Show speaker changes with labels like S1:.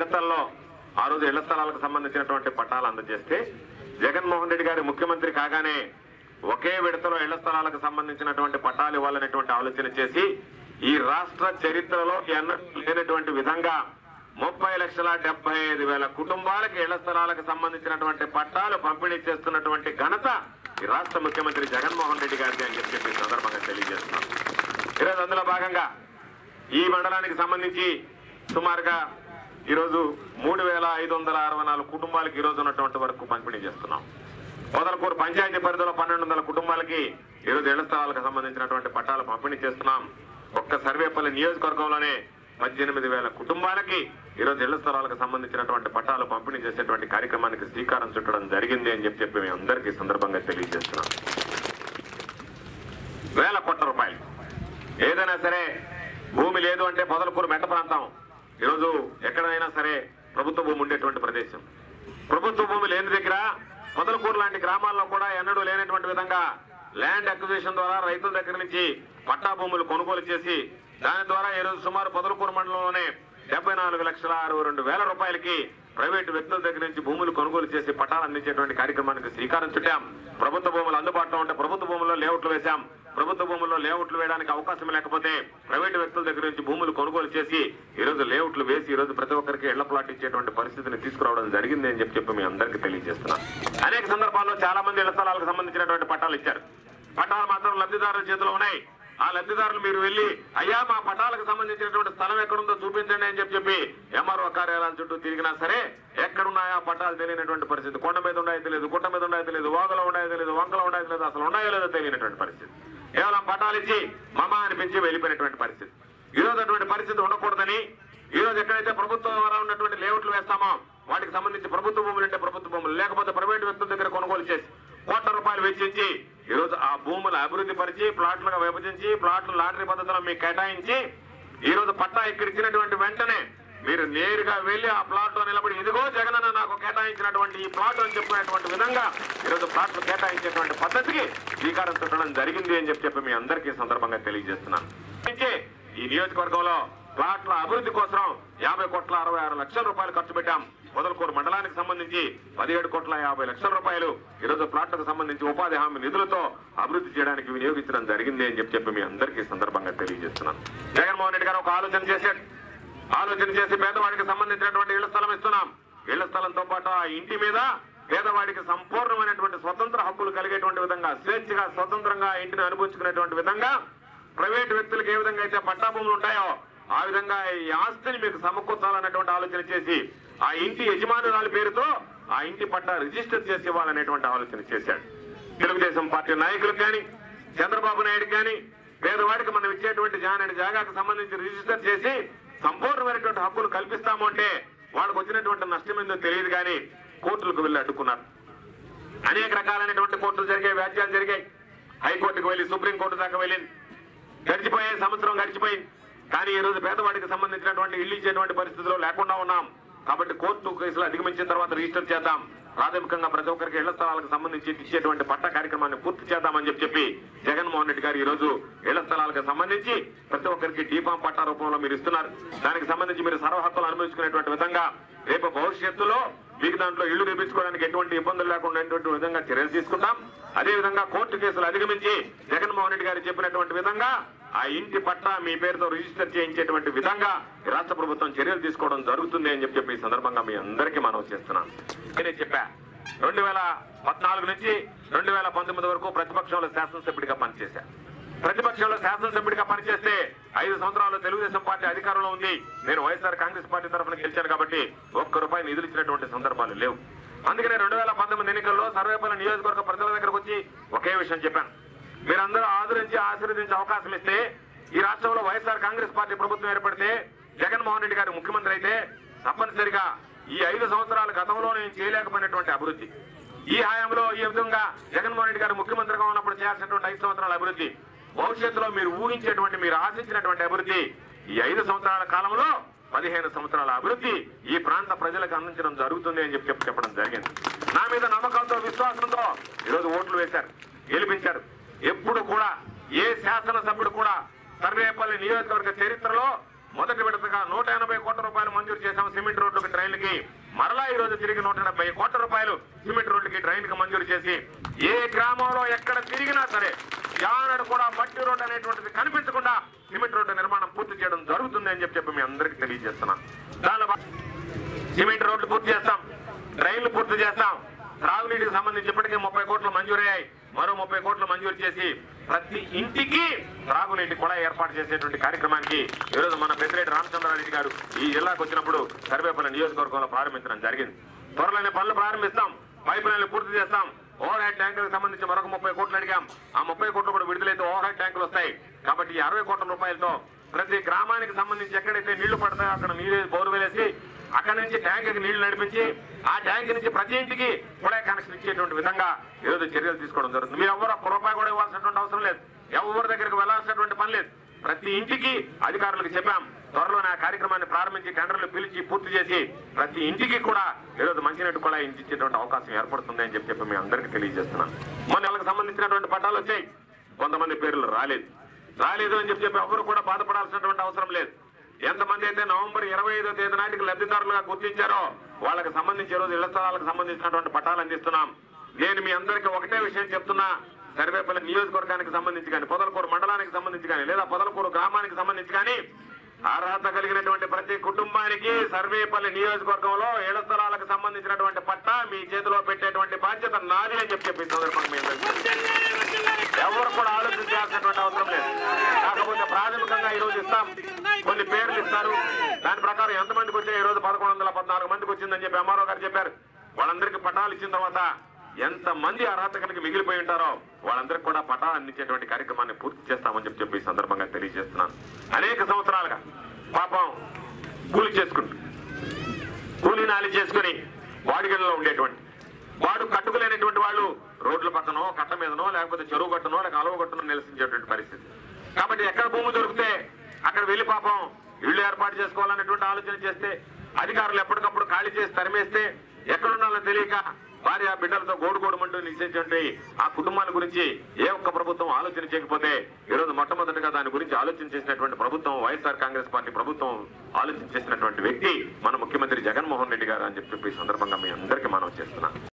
S1: విడతల్లో ఆ రోజు ఇళ్ల స్థలాలకు సంబంధించినటువంటి పట్టాలు అందజేస్తే జగన్మోహన్ రెడ్డి గారి ముఖ్యమంత్రి కాగానే ఒకే విడతలో ఇళ్ల స్థలాలకు సంబంధించినటువంటి పట్టాలు ఇవ్వాలనేటువంటి ఆలోచన చేసి ఈ రాష్ట్ర చరిత్రలో ఎన్నడూ లేనటువంటి విధంగా ముప్పై లక్షల డెబ్బై ఐదు వేల కుటుంబాలకు ఇళ్ల స్థలాలకు సంబంధించినటువంటి పట్టాలు పంపిణీ చేస్తున్నటువంటి ఘనత ఈ రాష్ట్ర ముఖ్యమంత్రి జగన్మోహన్ రెడ్డి గారికి అని చెప్పి చెప్పి ఈ సందర్భంగా తెలియజేస్తున్నాం ఈరోజు అందులో భాగంగా ఈ మండలానికి సంబంధించి సుమారుగా ఈరోజు మూడు వేల ఐదు వందల అరవై నాలుగు కుటుంబాలకు ఈరోజు ఉన్నటువంటి వరకు పంపిణీ చేస్తున్నాం మొదలకూరు పంచాయతీ పరిధిలో పన్నెండు వందల కుటుంబాలకి ఈరోజు ఇళ్ల స్థలాలకు సంబంధించినటువంటి పట్టాలు పంపిణీ చేస్తున్నాం ఒక్క సర్వేపల్లి నియోజకవర్గంలోనే పద్దెనిమిది వేల కుటుంబాలకి ఈరోజు ఇళ్ల స్థలాలకు సంబంధించినటువంటి పట్టాలు పంపిణీ చేసేటువంటి కార్యక్రమానికి శ్రీకారం చుట్టడం జరిగింది అని చెప్పి చెప్పి మేము అందరికీ ఈ సందర్భంగా తెలియజేస్తున్నాం వేల కోట్ల రూపాయలు ఏదైనా సరే భూమి లేదు అంటే పొదలకూరు మెట్ట ప్రాంతం ఈరోజు ఎక్కడైనా సరే ప్రభుత్వ భూమి ఉండేటువంటి ప్రదేశం ప్రభుత్వ భూమి లేని దగ్గర పొదలకూరు లాంటి గ్రామాల్లో కూడా ఎన్నడూ లేనటువంటి విధంగా ల్యాండ్ అక్విజిషన్ ద్వారా రైతుల దగ్గర నుంచి పట్టా భూములు కొనుగోలు చేసి దాని ద్వారా ఈరోజు సుమారు పొదలకూరు మండలంలోనే డెబ్బై నాలుగు లక్షల అరవై రెండు వేల రూపాయలకి ప్రైవేటు వ్యక్తుల దగ్గర నుంచి భూములు కొనుగోలు చేసి పట్టాలు అందించేటువంటి కార్యక్రమానికి శ్రీకారం చుట్టాం ప్రభుత్వ భూములు అందుబాటులో ఉంటే ప్రభుత్వ భూముల్లో లేఅవుట్లు వేశాం ప్రభుత్వ భూముల్లో లేఅవుట్లు వేయడానికి అవకాశం లేకపోతే ప్రైవేటు వ్యక్తుల దగ్గర నుంచి భూములు కొనుగోలు చేసి ఈ రోజు లేఅవుట్లు వేసి ఈ రోజు ప్రతి ఒక్కరికి ఇళ్ల ప్లాట్ ఇచ్చేటువంటి పరిస్థితిని తీసుకురావడం జరిగింది అని చెప్పి చెప్పి మీ అందరికీ తెలియజేస్తున్నాం అనేక సందర్భాల్లో చాలా మంది ఇళ్ల స్థలాలకు సంబంధించినటువంటి పట్టాలు ఇచ్చారు పట్టాలు మాత్రం లబ్ధిదారుల చేతిలో ఉన్నాయి ఆ లబ్ధిదారులు మీరు వెళ్ళి అయ్యా మా పట్టాలకు సంబంధించినటువంటి స్థలం ఎక్కడుందో చూపించండి అని చెప్పి చెప్పి ఎంఆర్ఓ కార్యాలయం చుట్టూ తిరిగినా సరే ఎక్కడున్నాయో ఆ పట్టాలు తెలియనటువంటి పరిస్థితి కొండ మీద ఉన్నాయో తెలియదు గుట్ట మీద ఉన్నాయో తెలియదు వాగులో ఉన్నాయో తెలియదు వంకలో ఉన్నాయో తెలియదు అసలు ఉన్నాయో లేదో తెలియనటువంటి పరిస్థితి కేవలం పట్టాలు ఇచ్చి మమ అనిపించి వెళ్ళిపోయినటువంటి పరిస్థితి ఈ రోజు అటువంటి పరిస్థితి ఉండకూడదని ఈ రోజు ఎక్కడైతే ప్రభుత్వం ద్వారా ఉన్నటువంటి లేఅవుట్లు వేస్తామో వాటికి సంబంధించి ప్రభుత్వ భూములు అంటే ప్రభుత్వ భూములు లేకపోతే ప్రైవేటు వ్యక్తుల దగ్గర కొనుగోలు చేసి కోట్ల రూపాయలు వెచ్చించి ఈ రోజు ఆ భూములు అభివృద్ధి పరిచి ప్లాట్లుగా విభజించి ప్లాట్లు లాటరీ పద్ధతిలో మీకు కేటాయించి ఈ రోజు పట్టా ఇక్కడ ఇచ్చినటువంటి వెంటనే మీరు నేరుగా వెళ్లి ఆ ప్లాట్ లో నిలబడి ఇదిగో జగనన్న నాకు కేటాయించినటువంటి ఈ ప్లాట్ అని చెప్పుకునేటువంటి విధంగా ఈరోజు ప్లాట్లు కేటాయించేటువంటి పద్ధతికి శ్రీకారం చుట్టడం జరిగింది అని చెప్పి చెప్పి మీ అందరికీ ఈ సందర్భంగా తెలియజేస్తున్నాను ఇచ్చే ఈ నియోజకవర్గంలో ప్లాట్ల అభివృద్ధి కోసం యాభై కోట్ల అరవై ఆరు లక్షల రూపాయలు ఖర్చు పెట్టాం మొదలకూరు మండలానికి సంబంధించి పదిహేడు కోట్ల యాభై లక్షల రూపాయలు ఈరోజు ప్లాట్లకు సంబంధించి ఉపాధి హామీ నిధులతో అభివృద్ధి చేయడానికి వినియోగించడం జరిగింది అని చెప్పి చెప్పి మీ అందరికీ ఈ సందర్భంగా తెలియజేస్తున్నాను జగన్మోహన్ రెడ్డి గారు ఒక ఆలోచన చేశాడు ఆలోచన చేసి పేదవాడికి సంబంధించినటువంటి ఇళ్ల స్థలం ఇస్తున్నాం ఇళ్ల స్థలంతో పాటు ఆ ఇంటి మీద పేదవాడికి సంపూర్ణమైనటువంటి స్వతంత్ర హక్కులు కలిగేటువంటి విధంగా స్వేచ్ఛగా స్వతంత్రంగా ఆ ఇంటిని అనుభవించుకునేటువంటి విధంగా ప్రైవేట్ వ్యక్తులకు ఏ విధంగా అయితే పట్టా భూములు ఉంటాయో ఆ విధంగా ఈ ఆస్తిని మీకు సమకూర్చాలన్నటువంటి ఆలోచన చేసి ఆ ఇంటి యజమానురాలి పేరుతో ఆ ఇంటి పట్టా రిజిస్టర్ చేసి ఇవ్వాలనేటువంటి ఆలోచన చేశాడు తెలుగుదేశం పార్టీ నాయకులకు కానీ చంద్రబాబు నాయుడు కానీ పేదవాడికి మనం ఇచ్చేటువంటి జానని జాగాకు సంబంధించి రిజిస్టర్ చేసి సంపూర్ణమైనటువంటి హక్కులు కల్పిస్తాము అంటే వాళ్ళకు వచ్చినటువంటి నష్టం ఏందో తెలియదు కానీ కోర్టులకు వెళ్ళి అడ్డుకున్నారు అనేక రకాలైనటువంటి కోర్టులు జరిగాయి వ్యాజ్యాలు జరిగాయి హైకోర్టుకు వెళ్ళి సుప్రీంకోర్టు దాకా వెళ్ళింది గడిచిపోయే సంవత్సరం గడిచిపోయింది కానీ ఈ రోజు పేదవాడికి సంబంధించినటువంటి ఇల్లు ఇచ్చేటువంటి పరిస్థితిలో లేకుండా ఉన్నాం కాబట్టి కోర్టు కేసులు అధిగమించిన తర్వాత రిజిస్టర్ చేద్దాం ప్రాథమికంగా ప్రతి ఒక్కరికి ఇళ్ల స్థలాలకు సంబంధించి ఇచ్చేటువంటి పట్ట కార్యక్రమాన్ని పూర్తి చేద్దామని చెప్పి చెప్పి జగన్మోహన్ రెడ్డి గారు ఈ రోజు ఇళ్ల స్థలాలకు సంబంధించి ప్రతి ఒక్కరికి డీపాం పట్టా రూపంలో మీరు ఇస్తున్నారు దానికి సంబంధించి మీరు సర్వ హక్కులు అనుభవించుకునేటువంటి విధంగా రేపు భవిష్యత్తులో మీకు దాంట్లో ఇళ్లు నిర్మించుకోవడానికి ఎటువంటి ఇబ్బందులు లేకుండా ఉండేటువంటి విధంగా చర్యలు తీసుకుంటాం అదే విధంగా కోర్టు కేసులు అధిగమించి జగన్మోహన్ రెడ్డి గారు చెప్పినటువంటి విధంగా ఆ ఇంటి పట్టా మీ పేరుతో రిజిస్టర్ చేయించేటువంటి విధంగా ఈ రాష్ట్ర ప్రభుత్వం చర్యలు తీసుకోవడం జరుగుతుంది అని చెప్పి చెప్పి ఈ సందర్భంగా మీ అందరికీ మనవి చేస్తున్నాను నేనే చెప్పా రెండు వేల పద్నాలుగు నుంచి రెండు వేల పంతొమ్మిది వరకు ప్రతిపక్షంలో శాసనసభ్యుడిగా పనిచేశా ప్రతిపక్షంలో శాసనసభ్యుడిగా పనిచేస్తే ఐదు సంవత్సరాలు తెలుగుదేశం పార్టీ అధికారంలో ఉంది నేను వైఎస్ఆర్ కాంగ్రెస్ పార్టీ తరఫున గెలిచాను కాబట్టి ఒక్క రూపాయి నిధులు ఇచ్చినటువంటి సందర్భాలు లేవు అందుకనే రెండు వేల పంతొమ్మిది ఎన్నికల్లో సర్వేపల్లి నియోజకవర్గ ప్రజల దగ్గరకు వచ్చి ఒకే విషయం చెప్పాను మీరందరూ ఆదరించి ఆశీర్వదించే అవకాశం ఇస్తే ఈ రాష్ట్రంలో వైఎస్ఆర్ కాంగ్రెస్ పార్టీ ప్రభుత్వం ఏర్పడితే జగన్మోహన్ రెడ్డి గారు ముఖ్యమంత్రి అయితే తప్పనిసరిగా ఈ ఐదు సంవత్సరాల గతంలో నేను చేయలేకపోయినటువంటి అభివృద్ధి ఈ హయాంలో ఈ విధంగా జగన్మోహన్ రెడ్డి గారు ముఖ్యమంత్రిగా ఉన్నప్పుడు చేయాల్సినటువంటి ఐదు సంవత్సరాల అభివృద్ధి భవిష్యత్తులో మీరు ఊహించేటువంటి మీరు ఆశించినటువంటి అభివృద్ధి ఈ ఐదు సంవత్సరాల కాలంలో పదిహేను సంవత్సరాల అభివృద్ధి ఈ ప్రాంత ప్రజలకు అందించడం జరుగుతుంది అని చెప్పి చెప్పి చెప్పడం జరిగింది నా మీద నమ్మకంతో విశ్వాసంతో ఈరోజు ఓట్లు వేశారు గెలిపించారు ఎప్పుడు కూడా ఏ శాసనసభ్యుడు కూడా సర్వేపల్లి నియోజకవర్గ చరిత్రలో మొదటి విడతగా నూట ఎనభై కోట్ల రూపాయలు మంజూరు చేశాం సిమెంట్ రోడ్లకు ట్రైన్లకి మరలా ఈ రోజు తిరిగి నూట డెబ్బై కోట్ల రూపాయలు సిమెంట్ రోడ్లకి ట్రైన్కి మంజూరు చేసి ఏ గ్రామంలో ఎక్కడ తిరిగినా సరే యానడు కూడా మట్టి రోడ్డు అనేటువంటిది కనిపించకుండా సిమెంట్ రోడ్డు నిర్మాణం పూర్తి చేయడం జరుగుతుంది అని చెప్పి చెప్పి మీ అందరికీ తెలియజేస్తున్నాను దాని బా- సిమెంట్ రోడ్లు పూర్తి చేస్తాం డ్రైన్లు పూర్తి చేస్తాం త్రాగునీటికి సంబంధించి ఇప్పటికే ముప్పై కోట్లు మంజూరయ్యాయి మరో ముప్పై కోట్లు మంజూరు చేసి ప్రతి ఇంటికి త్రాగునీటి కూడా ఏర్పాటు చేసేటువంటి కార్యక్రమానికి ఈరోజు మన పెద్దిరెడ్డి రామచంద్రారెడ్డి గారు ఈ జిల్లాకు వచ్చినప్పుడు సర్వేపల్లి నియోజకవర్గంలో ప్రారంభించడం జరిగింది త్వరలోనే పనులు ప్రారంభిస్తాం పైప్ లైన్లు పూర్తి చేస్తాం ఓవర్ హెడ్ ట్యాంకులకు సంబంధించి మరొక ముప్పై కోట్లు అడిగాం ఆ ముప్పై కోట్లు కూడా విడుదలైతే ఓవర్ హెడ్ ట్యాంకులు వస్తాయి కాబట్టి ఈ అరవై కోట్ల రూపాయలతో ప్రతి గ్రామానికి సంబంధించి ఎక్కడైతే నీళ్లు పడతాయో అక్కడ నీరు బోరు వేలేసి అక్కడ నుంచి ట్యాంక్ నీళ్లు నడిపించి ఆ ట్యాంక్ నుంచి ప్రతి ఇంటికి కూడా కనెక్షన్ ఇచ్చేటువంటి విధంగా ఈరోజు చర్యలు తీసుకోవడం జరుగుతుంది మీరు ఎవరు ఒక్క రూపాయి కూడా ఇవ్వాల్సినటువంటి అవసరం లేదు ఎవరి దగ్గరికి వెళ్లాల్సినటువంటి పని లేదు ప్రతి ఇంటికి అధికారులకు చెప్పాం త్వరలోనే ఆ కార్యక్రమాన్ని ప్రారంభించి టెండర్లు పిలిచి పూర్తి చేసి ప్రతి ఇంటికి కూడా ఈరోజు మంచినట్టు కూడా ఇంటి ఇచ్చేటువంటి అవకాశం ఏర్పడుతుంది అని చెప్పి చెప్పి మీ అందరికీ తెలియజేస్తున్నాను మొన్న వాళ్ళకి సంబంధించినటువంటి పట్టాలు వచ్చాయి కొంతమంది పేర్లు రాలేదు రాలేదు అని చెప్పి చెప్పి ఎవరు కూడా బాధపడాల్సినటువంటి అవసరం లేదు ఎంతమంది అయితే నవంబర్ ఇరవై ఐదో తేదీ నాటికి లబ్ధిదారులుగా గుర్తించారో వాళ్ళకి సంబంధించి ఈ రోజు ఇళ్ల స్థలాలకు సంబంధించినటువంటి పట్టాలు అందిస్తున్నాం నేను మీ అందరికీ ఒకటే విషయం చెప్తున్నా సర్వేపల్లి నియోజకవర్గానికి సంబంధించి కానీ పొదలకూరు మండలానికి సంబంధించి కానీ లేదా పొదలకూరు గ్రామానికి సంబంధించి కానీ అర్హత కలిగినటువంటి ప్రతి కుటుంబానికి సర్వేపల్లి నియోజకవర్గంలో ఇళ్ల స్థలాలకు సంబంధించినటువంటి పట్టా మీ చేతిలో పెట్టేటువంటి బాధ్యత నాది అని చెప్పి చెప్పి ఈ సందర్భంగా మీ అందరికీ ఎవరు కూడా ఆలోచించాల్సినటువంటి అవసరం లేదు కాకపోతే ప్రాథమికంగా ఈ రోజు ఇస్తాం కొన్ని పేర్లు ఇస్తారు దాని ప్రకారం ఎంతమందికి వచ్చాయి ఈ రోజు పదకొండు వందల పద్నాలుగు మందికి వచ్చిందని చెప్పి ఎంఆర్ఓ గారు చెప్పారు వాళ్ళందరికీ పట్టాలు ఇచ్చిన తర్వాత ఎంత మంది అర్హత కలిగి మిగిలిపోయి ఉంటారో వాళ్ళందరికీ కూడా పటా అందించేటువంటి కార్యక్రమాన్ని పూర్తి చేస్తామని చెప్పి చెప్పి ఈ సందర్భంగా తెలియజేస్తున్నాను అనేక సంవత్సరాలుగా పాపం కూలి చేసుకుంటూ కూలీ నాలి చేసుకుని వాడిగల్లో ఉండేటువంటి వాడు కట్టుకోలేనటువంటి వాళ్ళు రోడ్ల పక్కనో కట్ట మీదనో లేకపోతే చెరువు కట్టనో లేక అలవ కట్టనో నివసించేటువంటి పరిస్థితి కాబట్టి ఎక్కడ భూమి దొరికితే అక్కడ వెళ్ళి పాపం ఇళ్ళు ఏర్పాటు చేసుకోవాలనేటువంటి ఆలోచన చేస్తే అధికారులు ఎప్పటికప్పుడు ఖాళీ చేసి తరిమేస్తే ఎక్కడున్నాలో తెలియక భార్య బిడ్డలతో గోడుగోడుమంటూ నిలిచేటువంటి ఆ కుటుంబాల గురించి ఏ ఒక్క ప్రభుత్వం ఆలోచన చేయకపోతే ఈరోజు మొట్టమొదటిగా దాని గురించి ఆలోచన చేసినటువంటి ప్రభుత్వం వైఎస్ఆర్ కాంగ్రెస్ పార్టీ ప్రభుత్వం ఆలోచన చేసినటువంటి వ్యక్తి మన ముఖ్యమంత్రి జగన్మోహన్ రెడ్డి గారు అని చెప్పి ఈ సందర్భంగా మీ అందరికీ మనం చేస్తున్నాం